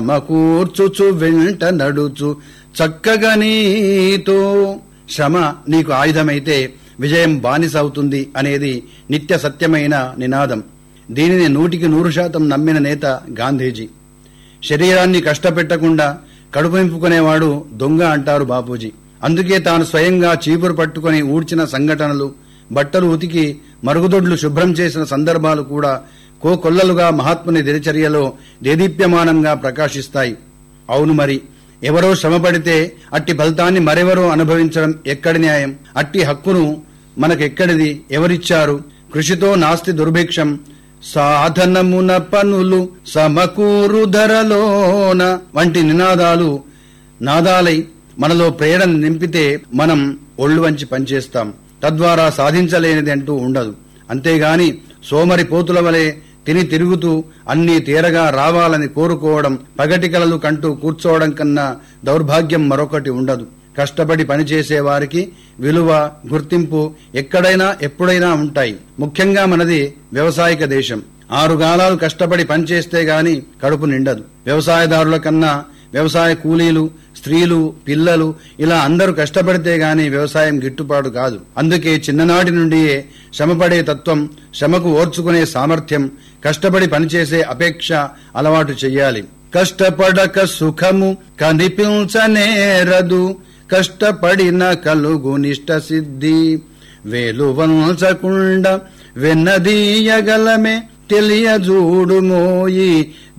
మకూర్చుచు వెంట నడుచు చక్కగా నీతో శ్రమ నీకు ఆయుధమైతే విజయం బానిస అవుతుంది అనేది నిత్య సత్యమైన నినాదం దీనిని నూటికి నూరు శాతం నమ్మిన నేత గాంధీజీ శరీరాన్ని కష్టపెట్టకుండా కడుపు నింపుకునేవాడు దొంగ అంటారు బాపూజీ అందుకే తాను స్వయంగా చీపురు పట్టుకొని ఊడ్చిన సంఘటనలు బట్టలు ఉతికి మరుగుదొడ్లు శుభ్రం చేసిన సందర్భాలు కూడా కోకొల్లలుగా మహాత్ముని దినచర్యలో దేదీప్యమానంగా ప్రకాశిస్తాయి అవును మరి ఎవరో శ్రమపడితే అట్టి ఫలితాన్ని మరెవరో అనుభవించడం ఎక్కడి న్యాయం అట్టి హక్కును మనకెక్కడిది ఎవరిచ్చారు కృషితో నాస్తి దుర్భిక్షం సాధనమున పనులు సమకూరు ధరలోన వంటి నినాదాలు నాదాలై మనలో ప్రేరణ నింపితే మనం ఒళ్ళు వంచి పనిచేస్తాం తద్వారా సాధించలేనిది అంటూ ఉండదు అంతేగాని సోమరి పోతుల వలె తిని తిరుగుతూ అన్నీ తీరగా రావాలని కోరుకోవడం పగటి కలలు కంటూ కూర్చోవడం కన్నా దౌర్భాగ్యం మరొకటి ఉండదు కష్టపడి పనిచేసే వారికి విలువ గుర్తింపు ఎక్కడైనా ఎప్పుడైనా ఉంటాయి ముఖ్యంగా మనది వ్యవసాయక దేశం ఆరు గాలాలు కష్టపడి పనిచేస్తే గాని కడుపు నిండదు వ్యవసాయదారుల కన్నా వ్యవసాయ కూలీలు స్త్రీలు పిల్లలు ఇలా అందరూ కష్టపడితే గాని వ్యవసాయం గిట్టుబాటు కాదు అందుకే చిన్ననాటి నుండియే శ్రమపడే తత్వం శ్రమకు ఓర్చుకునే సామర్థ్యం కష్టపడి పనిచేసే అపేక్ష అలవాటు చెయ్యాలి కష్టపడక సుఖము కనిపించనేరదు కష్టపడిన కలుగు నిష్ట సిద్ధి వేలు వంచకుండా వెన్నదీయగలమే తెలియజూడు మోయి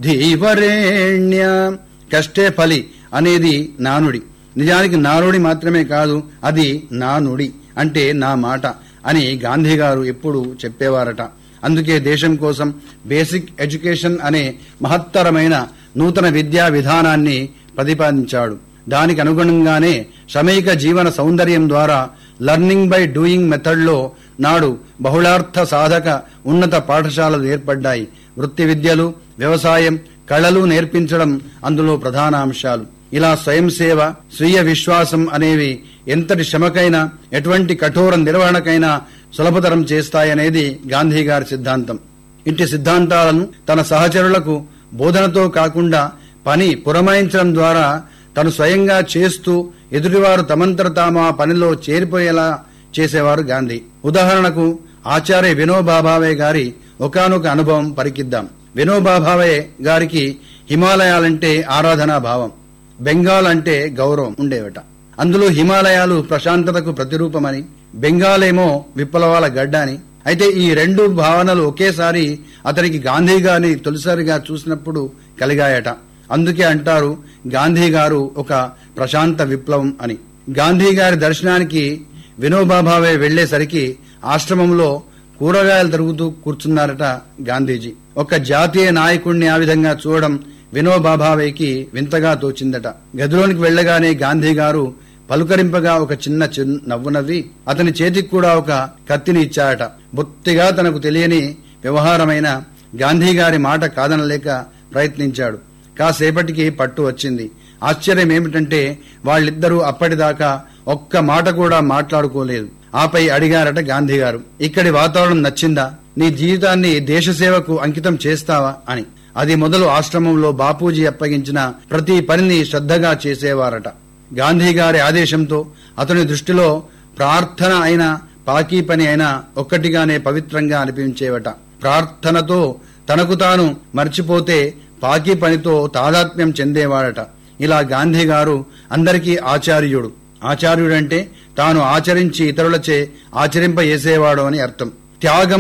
ధీవరేణ్య కష్టే ఫలి అనేది నానుడి నిజానికి నానుడి మాత్రమే కాదు అది నానుడి అంటే నా మాట అని గాంధీ గారు ఎప్పుడు చెప్పేవారట అందుకే దేశం కోసం బేసిక్ ఎడ్యుకేషన్ అనే మహత్తరమైన నూతన విద్యా విధానాన్ని ప్రతిపాదించాడు దానికి అనుగుణంగానే శ్రమైక జీవన సౌందర్యం ద్వారా లర్నింగ్ బై డూయింగ్ మెథడ్లో నాడు బహుళార్థ సాధక ఉన్నత పాఠశాలలు ఏర్పడ్డాయి వృత్తి విద్యలు వ్యవసాయం కళలు నేర్పించడం అందులో ప్రధాన అంశాలు ఇలా స్వయం సేవ స్వీయ విశ్వాసం అనేవి ఎంతటి శ్రమకైనా ఎటువంటి కఠోర నిర్వహణకైనా సులభతరం చేస్తాయనేది గాంధీ గారి సిద్ధాంతం ఇట్టి సిద్ధాంతాలను తన సహచరులకు బోధనతో కాకుండా పని పురమాయించడం ద్వారా తను స్వయంగా చేస్తూ ఎదుటివారు తమంతట తాము ఆ పనిలో చేరిపోయేలా చేసేవారు గాంధీ ఉదాహరణకు ఆచార్య వినోబాభావే గారి ఒకానొక అనుభవం పరికిద్దాం వినోబాభావే గారికి హిమాలయాలంటే ఆరాధనా భావం బెంగాల్ అంటే గౌరవం ఉండేవట అందులో హిమాలయాలు ప్రశాంతతకు ప్రతిరూపమని బెంగాల్ ఏమో విప్లవాల గడ్డ అని అయితే ఈ రెండు భావనలు ఒకేసారి అతనికి గాంధీ గారిని తొలిసారిగా చూసినప్పుడు కలిగాయట అందుకే అంటారు గాంధీ గారు ఒక ప్రశాంత విప్లవం అని గాంధీ గారి దర్శనానికి వినోబాభావే వెళ్లేసరికి ఆశ్రమంలో కూరగాయలు తరుగుతూ కూర్చున్నారట గాంధీజీ ఒక జాతీయ నాయకుణ్ణి ఆ విధంగా చూడడం వినోబాభావేకి వింతగా తోచిందట గదిలోనికి వెళ్లగానే గాంధీ గారు పలుకరింపగా ఒక చిన్న చిన్న నవ్వు నవ్వి అతని చేతికి కూడా ఒక కత్తిని ఇచ్చారట బొత్తిగా తనకు తెలియని వ్యవహారమైన గాంధీ గారి మాట కాదనలేక ప్రయత్నించాడు కాసేపటికి పట్టు వచ్చింది ఆశ్చర్యం ఏమిటంటే వాళ్ళిద్దరూ అప్పటిదాకా ఒక్క మాట కూడా మాట్లాడుకోలేదు ఆపై అడిగారట గాంధీ గారు ఇక్కడి వాతావరణం నచ్చిందా నీ జీవితాన్ని దేశ సేవకు అంకితం చేస్తావా అని అది మొదలు ఆశ్రమంలో బాపూజీ అప్పగించిన ప్రతి పనిని శ్రద్ధగా చేసేవారట గాంధీ గారి ఆదేశంతో అతని దృష్టిలో ప్రార్థన అయినా పాకీ పని అయినా ఒక్కటిగానే పవిత్రంగా అనిపించేవట ప్రార్థనతో తనకు తాను మర్చిపోతే పాకీ పనితో తాదాత్మ్యం చెందేవాడట ఇలా గాంధీ గారు అందరికీ ఆచార్యుడు ఆచార్యుడంటే తాను ఆచరించి ఇతరులచే ఆచరింపజేసేవాడు అని అర్థం త్యాగం